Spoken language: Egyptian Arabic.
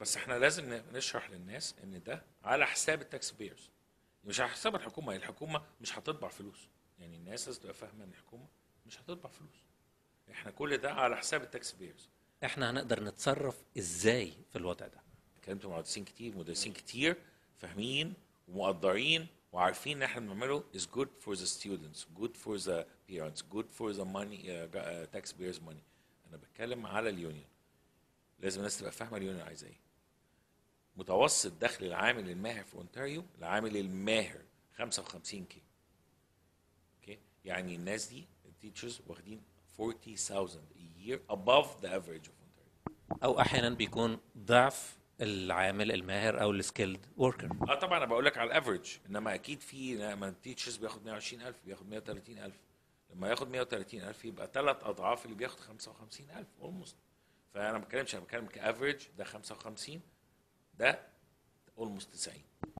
بس احنا لازم ن- نشرح للناس ان ده على حساب التاكس بيرز مش على حساب الحكومه الحكومه مش هتطبع فلوس يعني الناس لازم تبقى فاهمه ان الحكومه مش هتطبع فلوس احنا كل ده على حساب التاكس بيرز احنا هنقدر نتصرف ازاي في الوضع ده كلمت مع مهندسين كتير مدرسين كتير فاهمين ومقدرين وعارفين ان احنا بنعمله is good for the students good for the parents good for the money uh, uh, taxpayers money انا بتكلم على اليونيون لازم الناس تبقى فاهمه اليونيون عايزه ايه متوسط دخل العامل الماهر في اونتاريو العامل الماهر 55 كي اوكي يعني الناس دي التيتشرز واخدين 40000 a year above the average of Ontario او احيانا بيكون ضعف العامل الماهر او السكيلد وركر اه طبعا انا بقول لك على الافريج انما اكيد في لما التيتشرز بياخد 120000 بياخد 130000 لما ياخد 130000 يبقى ثلاث اضعاف اللي بياخد 55000 اولموست فانا ما بتكلمش انا بتكلم كافريج ده 55 ده اولموست 90